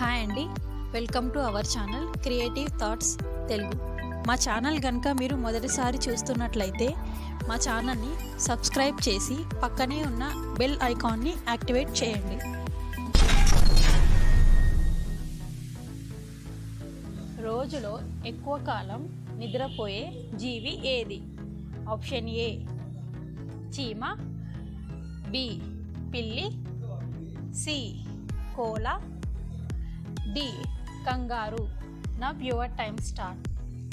hi అండి welcome to our channel creative thoughts Telugu మా channel కనుక మీరు మొదటిసారి చూస్తున్నట్లయితే మా ఛానల్ని సబ్స్క్రైబ్ చేసి పక్కనే ఉన్న బెల్ ఐకాన్ని యాక్టివేట్ చేయండి రోజులో ఎక్కువ కాలం నిద్రపోయే జీవి ఏది ఆప్షన్ ఏ చీమ బి పిల్లి C koala D kangaroo now your time start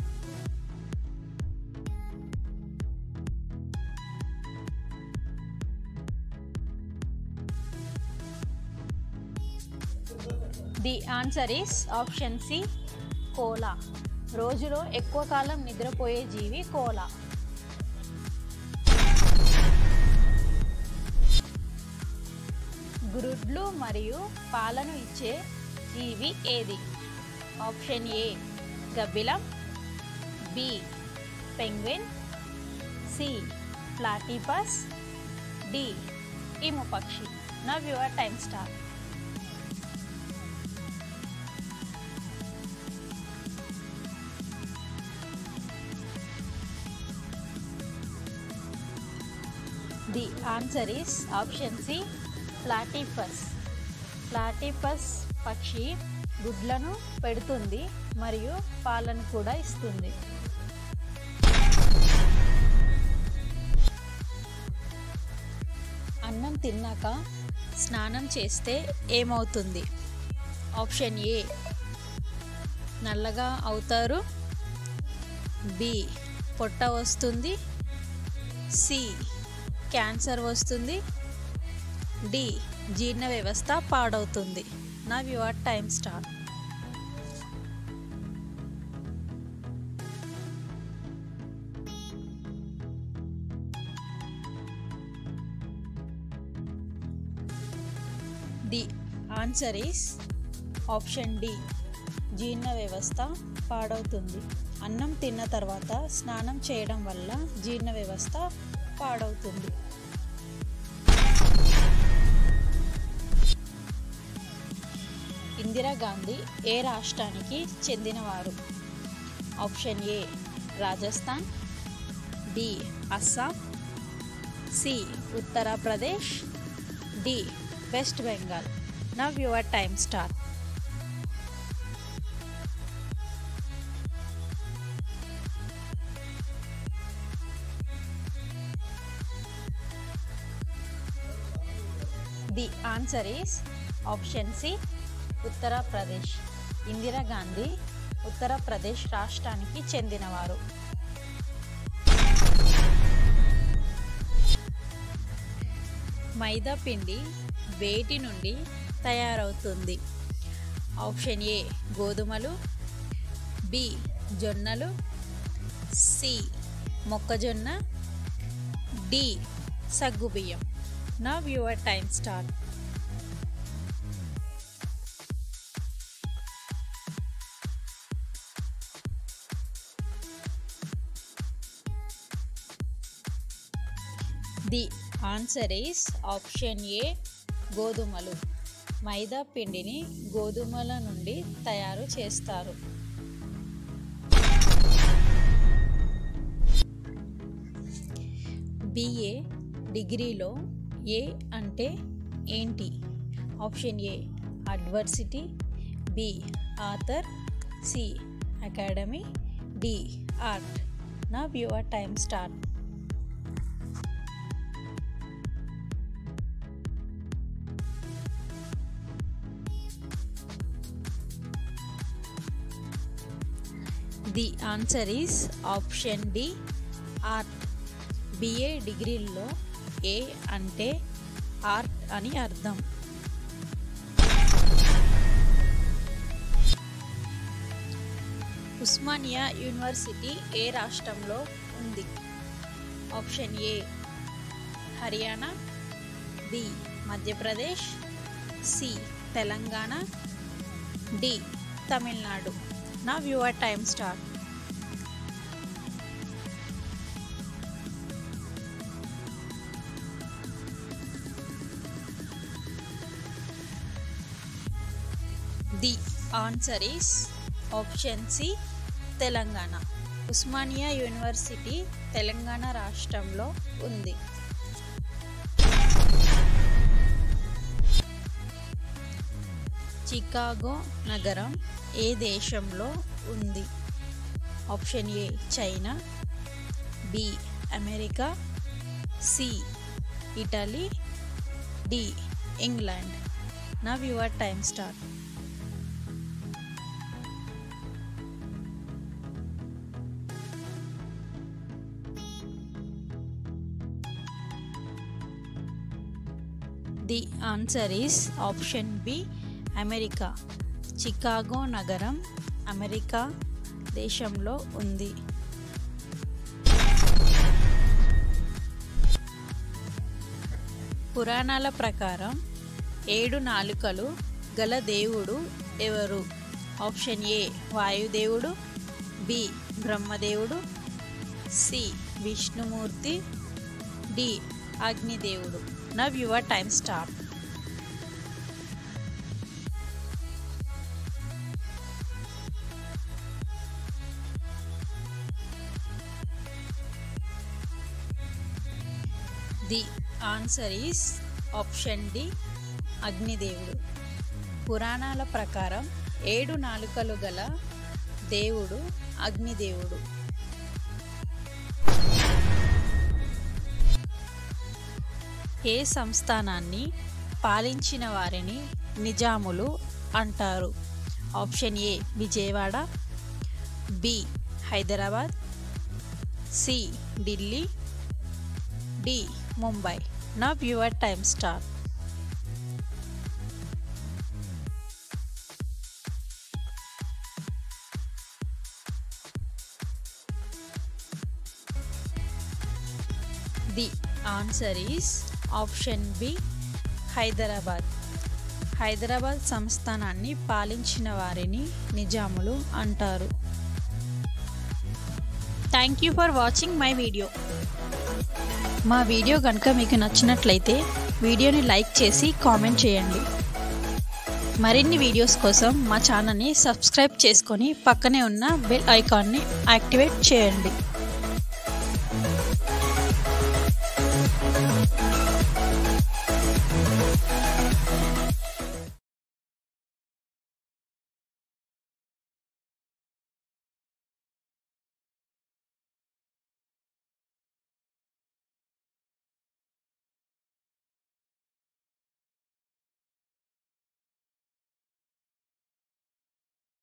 the answer is option C koala రోజులో ఎక్కువ కాలం నిద్రపోయే జీవి కోలా గ్రుడ్లు మరియు పాలను ఇచ్చే జీవి ఏది ఆప్షన్ ఏ గబ్బిలం B penguin C platypus D emu పక్షి now your time star the answer is option C platypus platypus పక్షి గుడ్లను పెడుతుంది మరియు పాలను కూడా ఇస్తుంది అన్నం తిన్నాక స్నానం చేస్తే ఏమవుతుంది ఆప్షన్ ఏ నల్లగా అవుతారు బి పొట్ట వస్తుంది సి క్యాన్సర్ వస్తుంది డి జీర్ణ వ్యవస్థ పాడవుతుంది now your time start the answer is option D జీర్ణ వ్యవస్థ పాడవుతుంది అన్నం తిన్న తర్వాత స్నానం చేయడం వల్ల జీర్ణ వ్యవస్థ పాడవుతుంది ఇందిరాగాంధీ ఏ రాష్ట్రానికి చెందినవారు option A Rajasthan D Assam C Uttar Pradesh D west Bengal now your time start the answer is option C Uttar Pradesh Indira Gandhi Uttar Pradesh రాష్ట్రానికి చెందినవారు మైదా పిండి వేటి నుండి తయారవుతుంది ఆప్షన్ ఏ గోధుమలు బి జొన్నలు సి మొక్కజొన్న డి సగ్గుబియ్యం now your time start the answer is option A గోధుమలు మైదా పిండిని గోధుమల నుండి తయారు చేస్తారు బిఏ డిగ్రీలో ఏ అంటే ఏంటి option A adversity B author C academy D art నా your time start the answer is option D art BA డిగ్రీల్లో ఏ అంటే ఆర్ట్ అని అర్థం ఉస్మానియా యూనివర్సిటీ ఏ రాష్ట్రంలో ఉంది option A Haryana B Madhya Pradesh C Telangana D Tamil Nadu now your time start the answer is option C Telangana Osmania university Telangana రాష్ట్రంలో ఉంది Chicago నగరం ఏ దేశంలో ఉంది option A China B America C Italy D England now your time start the answer is option B America Chicago నగరం America దేశంలో ఉంది పురాణాల ప్రకారం ఏడు నాలుకలు గల దేవుడు ఎవరు ఆప్షన్ ఏ వాయుదేవుడు బి బ్రహ్మదేవుడు సి విష్ణుమూర్తి డి అగ్నిదేవుడు now your time start the answer is option D అగ్నిదేవుడు పురాణాల ప్రకారం ఏడు నాలుకలు గల దేవుడు అగ్నిదేవుడు ఏ సంస్థానాన్ని పాలించిన వారిని నిజాములు అంటారు option A Vijayawada B Hyderabad C Delhi D Mumbai now your time start the answer is option B Hyderabad Hyderabad సంస్థానాన్ని పాలించిన వారిని నిజాములు అంటారు thank you for watching my video మా వీడియో కనుక మీకు నచ్చినట్లయితే వీడియోని లైక్ చేసి కామెంట్ చేయండి మరిన్ని వీడియోస్ కోసం మా ఛానల్ని సబ్స్క్రైబ్ చేసుకొని పక్కనే ఉన్న బెల్ ఐకాన్ని యాక్టివేట్ చేయండి